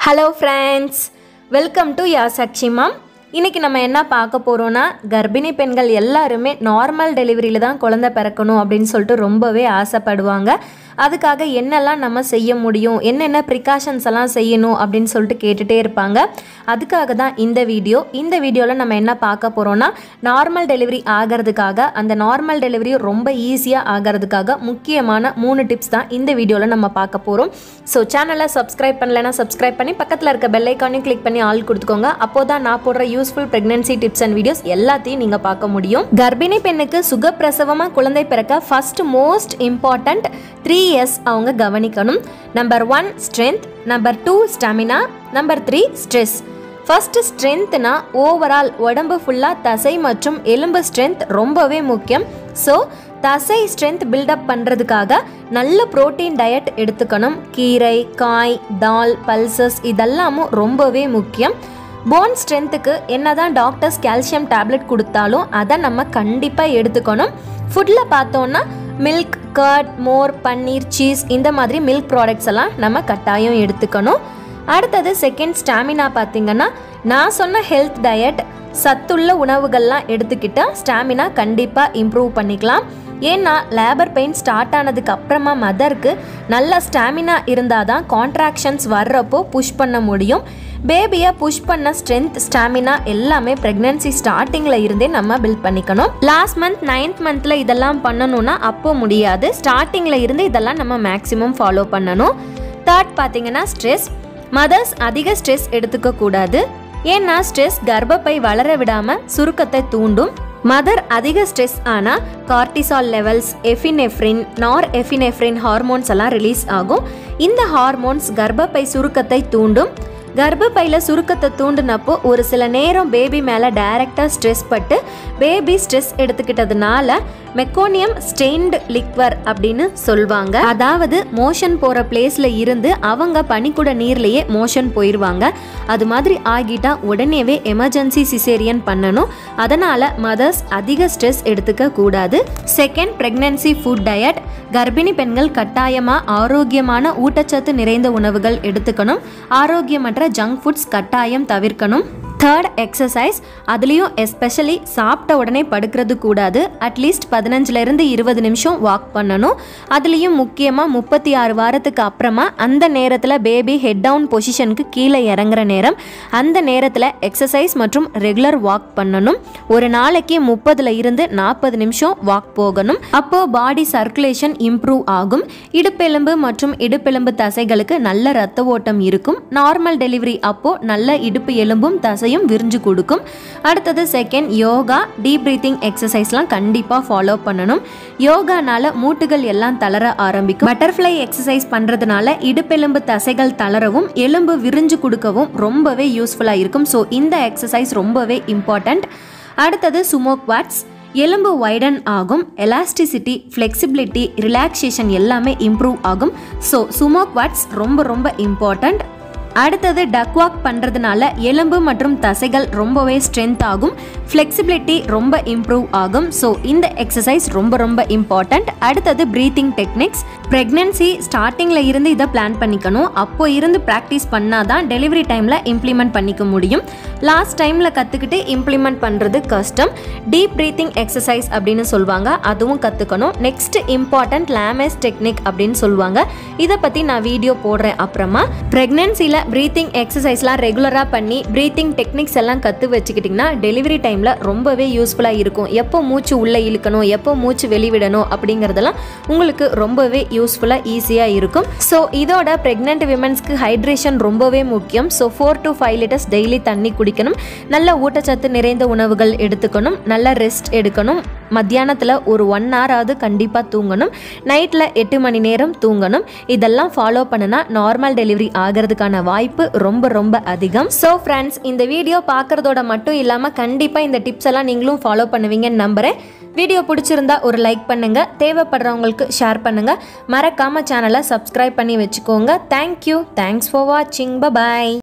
hello friends welcome to ya Sakshi mom இன்றைக்கி நம்ம என்ன பார்க்க போகிறோன்னா கர்ப்பிணி பெண்கள் எல்லாருமே நார்மல் டெலிவரியில் தான் குழந்தை பிறக்கணும் அப்படின்னு சொல்லிட்டு ரொம்பவே ஆசைப்படுவாங்க அதுக்காக என்னெல்லாம் நம்ம செய்ய முடியும் என்னென்ன ப்ரிகாஷன்ஸ் எல்லாம் செய்யணும் அப்படின்னு சொல்லிட்டு கேட்டுகிட்டே இருப்பாங்க அதுக்காக தான் இந்த வீடியோ இந்த வீடியோவில் நம்ம என்ன பார்க்க போகிறோன்னா நார்மல் டெலிவரி ஆகிறதுக்காக அந்த நார்மல் டெலிவரி ரொம்ப ஈஸியாக ஆகிறதுக்காக முக்கியமான மூணு டிப்ஸ் தான் இந்த வீடியோவில் நம்ம பார்க்க போகிறோம் ஸோ சேனலை சப்ஸ்கிரைப் பண்ணலைன்னா சப்ஸ்கிரைப் பண்ணி பக்கத்தில் இருக்க பெல் ஐக்கானையும் கிளிக் பண்ணி ஆள் கொடுத்துக்கோங்க அப்போ தான் நான் போடுற useful pregnancy tips and videos எல்லாத்தையும் நீங்கள் பார்க்க முடியும் கர்ப்பிணி பெண்ணுக்கு சுகப்பிரசவமாக குழந்தை பிறக்க first most important three S அவங்க கவனிக்கணும் number one strength number two stamina number three stress first ஸ்ட்ரென்த்னா ஓவரால் உடம்பு ஃபுல்லாக தசை மற்றும் எலும்பு ஸ்ட்ரென்த் ரொம்பவே முக்கியம் ஸோ தசை ஸ்ட்ரென்த் பில்டப் பண்ணுறதுக்காக நல்ல புரோட்டீன் டயட் எடுத்துக்கணும் கீரை காய் தால் பல்சஸ் இதெல்லாமும் ரொம்பவே முக்கியம் போன் ஸ்ட்ரென்த்துக்கு என்னதான் டாக்டர்ஸ் கால்சியம் டேப்லெட் கொடுத்தாலும் அதை நம்ம கண்டிப்பாக எடுத்துக்கணும் ஃபுட்டில் பார்த்தோன்னா மில்க் கர்ட் மோர் பன்னீர் சீஸ் இந்த மாதிரி மில்க் ப்ராடக்ட்ஸ் எல்லாம் நம்ம கட்டாயம் எடுத்துக்கணும் அடுத்தது செகண்ட் ஸ்டாமினா பார்த்தீங்கன்னா நான் சொன்ன ஹெல்த் டயட் சத்துள்ள உணவுகள்லாம் எடுத்துக்கிட்டால் ஸ்டாமினா கண்டிப்பாக இம்ப்ரூவ் பண்ணிக்கலாம் ஏன்னா லேபர் பெயின் ஸ்டார்ட் ஆனதுக்கு அப்புறமா மதருக்கு நல்ல ஸ்டாமினா இருந்தால் தான் கான்ட்ராக்ஷன்ஸ் வர்றப்போ புஷ் பண்ண முடியும் பேபியை புஷ் பண்ண ஸ்ட்ரென்த் ஸ்டாமினா எல்லாமே ப்ரெக்னன்சி ஸ்டார்டிங்கில் இருந்தே நம்ம பில்ட் பண்ணிக்கணும் லாஸ்ட் மந்த் நைன்த் மந்தில் இதெல்லாம் பண்ணணும்னா அப்போ முடியாது ஸ்டார்டிங்கில் இருந்து இதெல்லாம் நம்ம மேக்ஸிமம் ஃபாலோ பண்ணணும் தேர்ட் பார்த்தீங்கன்னா ஸ்ட்ரெஸ் மதர்ஸ் அதிக ஸ்ட்ரெஸ் எடுத்துக்க கூடாது ஏன்னா ஸ்ட்ரெஸ் கர்ப்பப்பை வளர விடாம சுருக்கத்தை தூண்டும் மதர் அதிக ஸ்ட்ரெஸ் ஆனால் cortisol levels epinephrine nor epinephrine hormones எல்லாம் ரிலீஸ் ஆகும் இந்த ஹார்மோன்ஸ் கர்ப்பப்பை சுருக்கத்தை தூண்டும் கர்ப்பப்பையில் சுருக்கத்தை தூண்டினப்போ ஒரு சில நேரம் பேபி மேலே டைரெக்டாக ஸ்ட்ரெஸ் பட்டு பேபி ஸ்ட்ரெஸ் எடுத்துக்கிட்டதுனால மெக்கோனியம் ஸ்டெயின்டு லிக்வர் அப்படின்னு சொல்லுவாங்க அதாவது மோஷன் போகிற பிளேஸில் இருந்து அவங்க பனிக்குட நீர்லேயே மோஷன் போயிடுவாங்க அது மாதிரி ஆகிட்டா உடனேவே எமர்ஜென்சி சிசேரியன் பண்ணணும் அதனால் மதர்ஸ் அதிக ஸ்ட்ரெஸ் எடுத்துக்க கூடாது செகண்ட் ப்ரெக்னன்சி ஃபுட் டயட் கர்ப்பிணி பெண்கள் கட்டாயமாக ஆரோக்கியமான ஊட்டச்சத்து நிறைந்த உணவுகள் எடுத்துக்கணும் ஆரோக்கியமற்ற ஜங்க் ஃபுட்ஸ் கட்டாயம் தவிர்க்கணும் தேர்ட் எக்ஸசைஸ் அதுலேயும் எஸ்பெஷலி சாப்பிட்ட உடனே படுக்கிறது கூடாது அட்லீஸ்ட் பதினஞ்சுலேருந்து இருபது நிமிஷம் வாக் பண்ணணும் அதுலேயும் முக்கியமாக முப்பத்தி ஆறு வாரத்துக்கு அப்புறமா அந்த நேரத்தில் பேபி ஹெட் டவுன் பொசிஷனுக்கு கீழே இறங்குற நேரம் அந்த நேரத்தில் எக்ஸசைஸ் மற்றும் ரெகுலர் வாக் பண்ணணும் ஒரு நாளைக்கு முப்பதுல இருந்து நாற்பது நிமிஷம் வாக் போகணும் அப்போ பாடி சர்க்குலேஷன் இம்ப்ரூவ் ஆகும் இடுப்பெலும்பு மற்றும் இடுப்பெலும்பு தசைகளுக்கு நல்ல ரத்த ஓட்டம் இருக்கும் நார்மல் டெலிவரி அப்போ நல்ல இடுப்பு எலும்பும் தசையும் விரிஞ்சு கொடுக்கும் அடுத்தது செகண்ட் யோகா டீப் பிரீத்திங் எக்ஸசைஸ்லாம் கண்டிப்பாக ஃபாலோ பண்ணணும் யோகானால மூட்டுகள் எல்லாம் தளர ஆரம்பிக்கும் பட்டர்ஃப்ளை எக்ஸசைஸ் பண்ணுறதுனால இடுப்பெலும்பு தசைகள் தளரவும் எலும்பு விரிஞ்சு கொடுக்கவும் ரொம்பவே யூஸ்ஃபுல்லாக இருக்கும் ஸோ இந்த எக்ஸசைஸ் ரொம்பவே இம்பார்ட்டண்ட் அடுத்தது சுமோக் வாட்ஸ் எலும்பு வைடன் ஆகும் எலாஸ்டிசிட்டி ஃப்ளெக்சிபிலிட்டி ரிலாக்ஸேஷன் எல்லாமே இம்ப்ரூவ் ஆகும் ஸோ சுமோக் வாட்ஸ் ரொம்ப ரொம்ப இம்பார்ட்டண்ட் அடுத்தது டக் வாக் பண்ணுறதுனால எலும்பு மற்றும் தசைகள் ரொம்பவே ஸ்ட்ரென்த் ஆகும் ஃப்ளெக்சிபிலிட்டி ரொம்ப இம்ப்ரூவ் ஆகும் ஸோ இந்த எக்ஸசைஸ் ரொம்ப ரொம்ப இம்பார்ட்டண்ட் அடுத்தது ப்ரீத்திங் டெக்னிக்ஸ் ப்ரெக்னென்சி ஸ்டார்டிங்கில் இருந்து இதை பிளான் பண்ணிக்கணும் அப்போ இருந்து ப்ராக்டிஸ் பண்ணால் தான் டெலிவரி டைமில் இம்ப்ளிமெண்ட் பண்ணிக்க முடியும் லாஸ்ட் டைமில் கற்றுக்கிட்டு இம்ப்ளிமெண்ட் பண்ணுறது கஷ்டம் டீப் ப்ரீத்திங் எக்ஸசைஸ் அப்படின்னு சொல்லுவாங்க அதுவும் கற்றுக்கணும் நெக்ஸ்ட் இம்பார்ட்டன்ட் லேமேஸ் டெக்னிக் அப்படின்னு சொல்லுவாங்க இதை பற்றி நான் வீடியோ போடுறேன் அப்புறமா ப்ரெக்னென்சியில் ப்ரீத்திங் எக்ஸசைஸ்லாம் ரெகுலராக பண்ணி ப்ரீத்திங் டெக்னிக்ஸ் எல்லாம் கற்று வச்சுக்கிட்டிங்கன்னா டெலிவரி டைமில் ரொம்பவே யூஸ்ஃபுல்லாக இருக்கும் எப்போ மூச்சு உள்ளே இழுக்கணும் எப்போ மூச்சு வெளிவிடணும் அப்படிங்கிறதெல்லாம் உங்களுக்கு ரொம்பவே யூஸ்ஃபுல்லாக ஈஸியாக இருக்கும் ஸோ இதோட ப்ரெக்னென்ட் விமன்ஸ்க்கு ஹைட்ரேஷன் ரொம்பவே முக்கியம் so four to five litres daily தண்ணி குடிக்கணும் நல்ல ஊட்டச்சத்து நிறைந்த உணவுகள் எடுத்துக்கணும் நல்ல ரெஸ்ட் எடுக்கணும் மத்தியானத்தில் ஒரு ஒன் ஹவராவது கண்டிப்பாக தூங்கணும் நைட்டில் எட்டு மணி நேரம் தூங்கணும் இதெல்லாம் ஃபாலோ பண்ணுனா நார்மல் டெலிவரி ஆகிறதுக்கான வாய்ப்பு ரொம்ப ரொம்ப அதிகம் ஸோ ஃப்ரெண்ட்ஸ் இந்த வீடியோ பார்க்குறதோட மட்டும் இல்லாமல் கண்டிப்பாக இந்த டிப்ஸ் எல்லாம் நீங்களும் ஃபாலோ பண்ணுவீங்கன்னு நம்புகிறேன் வீடியோ பிடிச்சிருந்தா ஒரு லைக் பண்ணுங்க தேவைப்படுறவங்களுக்கு ஷேர் பண்ணுங்க மறக்காம சேனலை சப்ஸ்கிரைப் பண்ணி வச்சுக்கோங்க தேங்க்யூ தேங்க்ஸ் ஃபார் வாட்சிங் பபாய்